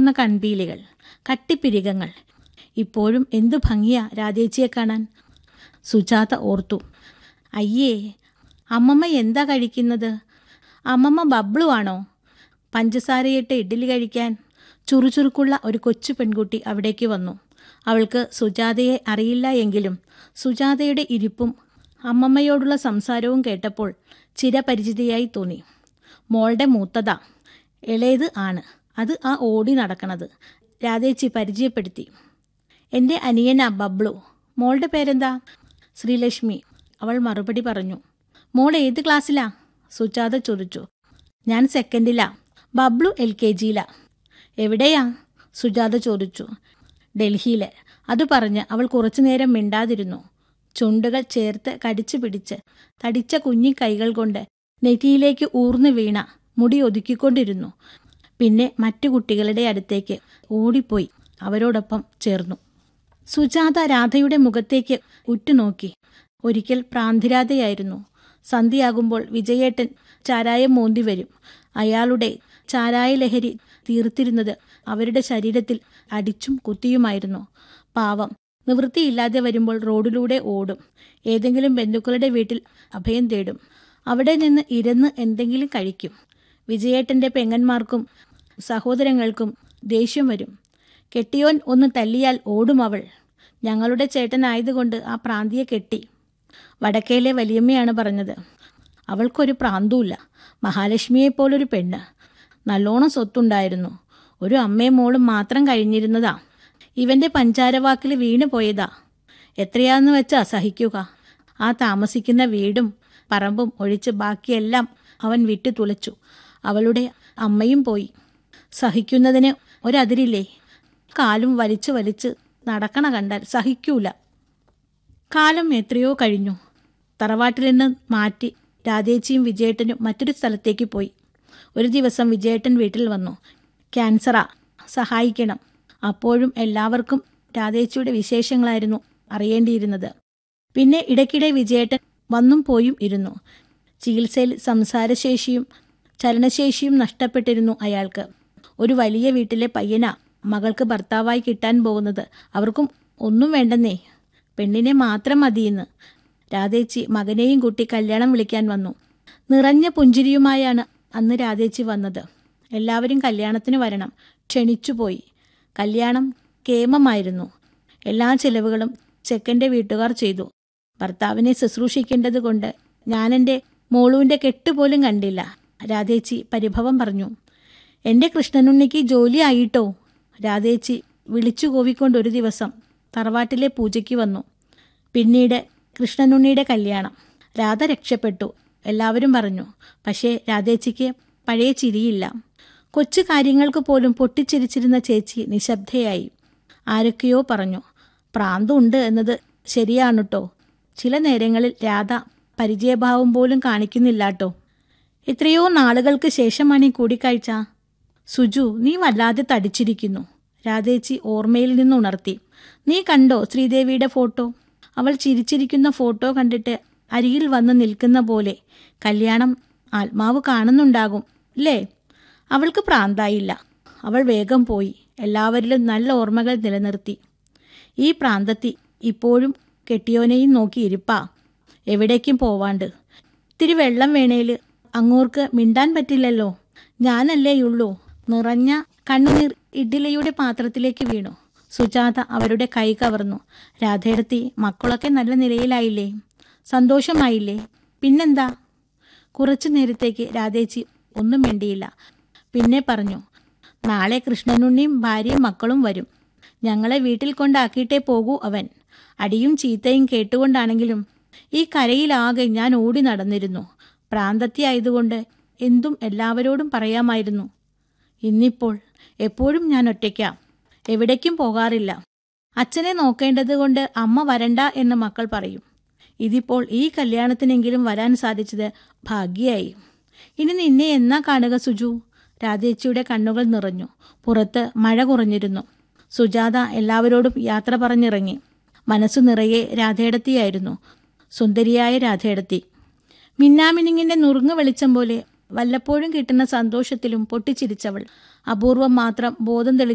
ചുവന്ന കൺപീലികൾ കട്ടിപ്പിരികങ്ങൾ ഇപ്പോഴും എന്തു ഭംഗിയാ രാധേച്ചിയെ കാണാൻ സുജാത ഓർത്തു അയ്യേ അമ്മമ്മ എന്താ കഴിക്കുന്നത് അമ്മമ്മ ബബ്ലു ആണോ പഞ്ചസാരയിട്ട് ഇഡ്ഡലി കഴിക്കാൻ ചുറുചുറുക്കുള്ള ഒരു കൊച്ചു പെൺകുട്ടി അവിടേക്ക് വന്നു അവൾക്ക് സുജാതയെ അറിയില്ല എങ്കിലും സുജാതയുടെ ഇരിപ്പും അമ്മമ്മയോടുള്ള സംസാരവും കേട്ടപ്പോൾ ചിരപരിചിതയായി തോന്നി മോളുടെ മൂത്തതാ ഇളയത് ആണ് അത് ആ ഓടി നടക്കണത് രാധേച്ചി പരിചയപ്പെടുത്തി എൻ്റെ അനിയനാ ബബ്ലു മോളുടെ പേരെന്താ ശ്രീലക്ഷ്മി അവൾ മറുപടി പറഞ്ഞു മോൾ ഏത് ക്ലാസ്സിലാ സുജാത ചോദിച്ചു ഞാൻ സെക്കൻഡിലാ ബബ്ലു എൽ കെ ജിയിലാ എവിടെയാ സുജാത ചോദിച്ചു ഡൽഹിയിലെ അത് പറഞ്ഞ് അവൾ കുറച്ചു നേരം മിണ്ടാതിരുന്നു ചുണ്ടുകൾ ചേർത്ത് കടിച്ചു പിടിച്ച് തടിച്ച കുഞ്ഞി കൈകൾ കൊണ്ട് നെറ്റിയിലേക്ക് ഊർന്നു വീണ മുടി ഒതുക്കിക്കൊണ്ടിരുന്നു പിന്നെ മറ്റു കുട്ടികളുടെ അടുത്തേക്ക് ഓടിപ്പോയി അവരോടൊപ്പം ചേർന്നു സുജാത രാധയുടെ മുഖത്തേക്ക് ഉറ്റുനോക്കി ഒരിക്കൽ പ്രാന്തിരാതയായിരുന്നു സന്ധ്യയാകുമ്പോൾ വിജയേട്ടൻ ചാരായം മോന്തി വരും അയാളുടെ ചാരായ ലഹരി തീർത്തിരുന്നത് അവരുടെ ശരീരത്തിൽ അടിച്ചും കുത്തിയുമായിരുന്നു പാവം നിവൃത്തിയില്ലാതെ വരുമ്പോൾ റോഡിലൂടെ ഓടും ഏതെങ്കിലും ബന്ധുക്കളുടെ വീട്ടിൽ അഭയം തേടും അവിടെ നിന്ന് ഇരുന്ന് എന്തെങ്കിലും കഴിക്കും വിജയേട്ടൻ്റെ പെങ്ങന്മാർക്കും സഹോദരങ്ങൾക്കും ദേഷ്യം വരും കെട്ടിയോൻ ഒന്ന് തല്ലിയാൽ ഓടും അവൾ ഞങ്ങളുടെ ചേട്ടനായതുകൊണ്ട് ആ പ്രാന്തിയെ കെട്ടി വടക്കേലെ വലിയമ്മയാണ് പറഞ്ഞത് അവൾക്കൊരു പ്രാന്തവുമില്ല മഹാലക്ഷ്മിയെപ്പോലൊരു പെണ്ണ് നല്ലോണം സ്വത്തുണ്ടായിരുന്നു ഒരു അമ്മയും മോളും മാത്രം കഴിഞ്ഞിരുന്നതാ ഇവന്റെ പഞ്ചാരവാക്കിൽ വീണു പോയതാ എത്രയാന്ന് വെച്ചാ സഹിക്കുക ആ താമസിക്കുന്ന വീടും പറമ്പും ഒഴിച്ച് ബാക്കിയെല്ലാം അവൻ വിട്ടു തുലച്ചു അവളുടെ അമ്മയും പോയി സഹിക്കുന്നതിന് ഒരതിരില്ലേ കാലും വലിച്ചു വലിച്ച് നടക്കണ കണ്ടാൽ സഹിക്കൂല കാലം എത്രയോ കഴിഞ്ഞു തറവാട്ടിൽ നിന്ന് മാറ്റി രാധേച്ചിയും വിജയേട്ടനും മറ്റൊരു സ്ഥലത്തേക്ക് പോയി ഒരു ദിവസം വിജയേട്ടൻ വീട്ടിൽ വന്നു ക്യാൻസറാ സഹായിക്കണം അപ്പോഴും എല്ലാവർക്കും രാധേച്ചിയുടെ വിശേഷങ്ങളായിരുന്നു അറിയേണ്ടിയിരുന്നത് പിന്നെ ഇടയ്ക്കിടെ വിജയേട്ടൻ വന്നും പോയും ഇരുന്നു ചികിത്സയിൽ സംസാരശേഷിയും ചലനശേഷിയും നഷ്ടപ്പെട്ടിരുന്നു അയാൾക്ക് ഒരു വലിയ വീട്ടിലെ പയ്യനാ മകൾക്ക് ഭർത്താവായി കിട്ടാൻ പോകുന്നത് അവർക്കും ഒന്നും വേണ്ടെന്നേ പെണ്ണിനെ മാത്രം മതിയെന്ന് രാധേച്ചി മകനെയും കൂട്ടി കല്യാണം വിളിക്കാൻ വന്നു നിറഞ്ഞ പുഞ്ചിരിയുമായാണ് അന്ന് രാധേച്ചി വന്നത് എല്ലാവരും കല്യാണത്തിന് വരണം ക്ഷണിച്ചുപോയി കല്യാണം കേമമായിരുന്നു എല്ലാ ചിലവുകളും ചെക്കൻ്റെ വീട്ടുകാർ ചെയ്തു ഭർത്താവിനെ ശുശ്രൂഷിക്കേണ്ടത് കൊണ്ട് ഞാനെൻ്റെ മോളുവിൻ്റെ കെട്ടുപോലും കണ്ടില്ല രാധേച്ചി പരിഭവം പറഞ്ഞു എൻ്റെ കൃഷ്ണനുണ്ണിക്ക് ജോലിയായിട്ടോ രാധേച്ചി വിളിച്ചു കോവിക്കൊണ്ട് ഒരു ദിവസം തറവാട്ടിലെ പൂജയ്ക്ക് വന്നു പിന്നീട് കൃഷ്ണനുണ്ണിയുടെ കല്യാണം രാധ രക്ഷപ്പെട്ടു എല്ലാവരും പറഞ്ഞു പക്ഷേ രാധേച്ചിക്ക് പഴയ ചിരിയില്ല കൊച്ചു കാര്യങ്ങൾക്ക് പോലും പൊട്ടിച്ചിരിച്ചിരുന്ന ചേച്ചി നിശബ്ദയായി ആരൊക്കെയോ പറഞ്ഞു പ്രാന്തുണ്ട് എന്നത് ശരിയാണുട്ടോ ചില നേരങ്ങളിൽ രാധ പരിചയഭാവം പോലും കാണിക്കുന്നില്ലാട്ടോ എത്രയോ നാളുകൾക്ക് ശേഷമാണ് ഈ കൂടിക്കാഴ്ച സുജു നീ വല്ലാതെ തടിച്ചിരിക്കുന്നു രാധേച്ചി ഓർമ്മയിൽ നിന്ന് ഉണർത്തി നീ കണ്ടോ ശ്രീദേവിയുടെ ഫോട്ടോ അവൾ ചിരിച്ചിരിക്കുന്ന ഫോട്ടോ കണ്ടിട്ട് അരികിൽ വന്ന് നിൽക്കുന്ന പോലെ കല്യാണം ആത്മാവ് കാണുന്നുണ്ടാകും അല്ലേ അവൾക്ക് പ്രാന്തായില്ല അവൾ വേഗം പോയി എല്ലാവരിലും നല്ല ഓർമ്മകൾ നിലനിർത്തി ഈ പ്രാന്തത്തി ഇപ്പോഴും കെട്ടിയോനെയും നോക്കി ഇരിപ്പാ എവിടേക്കും പോവാണ്ട് ഇത്തിരി വെള്ളം വേണേൽ അങ്ങോർക്ക് മിണ്ടാൻ പറ്റില്ലല്ലോ ഞാനല്ലേയുള്ളൂ നിറഞ്ഞ കണ്ണുനീർ ഇഡ്ഡലിയുടെ പാത്രത്തിലേക്ക് വീണു സുജാത അവരുടെ കൈ കവർന്നു രാധേടത്തി മക്കളൊക്കെ നല്ല നിലയിലായില്ലേ സന്തോഷമായില്ലേ പിന്നെന്താ കുറച്ചു നേരത്തേക്ക് രാധേച്ചി ഒന്നും മിണ്ടിയില്ല പിന്നെ പറഞ്ഞു നാളെ കൃഷ്ണനുണ്ണിയും ഭാര്യയും മക്കളും വരും ഞങ്ങളെ വീട്ടിൽ കൊണ്ടാക്കിയിട്ടേ പോകൂ അവൻ അടിയും ചീത്തയും കേട്ടുകൊണ്ടാണെങ്കിലും ഈ കരയിലാകെ ഞാൻ ഓടി നടന്നിരുന്നു പ്രാന്തത്തിയായതുകൊണ്ട് എന്തും എല്ലാവരോടും പറയാമായിരുന്നു ഇന്നിപ്പോൾ എപ്പോഴും ഞാൻ ഒറ്റയ്ക്കാം എവിടേക്കും പോകാറില്ല അച്ഛനെ നോക്കേണ്ടത് കൊണ്ട് അമ്മ വരണ്ട എന്ന് മക്കൾ പറയും ഇതിപ്പോൾ ഈ കല്യാണത്തിനെങ്കിലും വരാൻ സാധിച്ചത് ഭാഗ്യയായി ഇനി നിന്നെ എന്നാ കാണുക സുജു രാധേച്ചിയുടെ കണ്ണുകൾ നിറഞ്ഞു പുറത്ത് മഴ കുറഞ്ഞിരുന്നു സുജാത എല്ലാവരോടും യാത്ര പറഞ്ഞിറങ്ങി മനസ്സു നിറയെ രാധേടത്തിയായിരുന്നു സുന്ദരിയായ രാധേടത്തി മിന്നാമിനിങ്ങിന്റെ നുറുങ്ങ് വെളിച്ചം പോലെ വല്ലപ്പോഴും കിട്ടുന്ന സന്തോഷത്തിലും പൊട്ടിച്ചിരിച്ചവൾ അപൂർവം മാത്രം ബോധം തെളി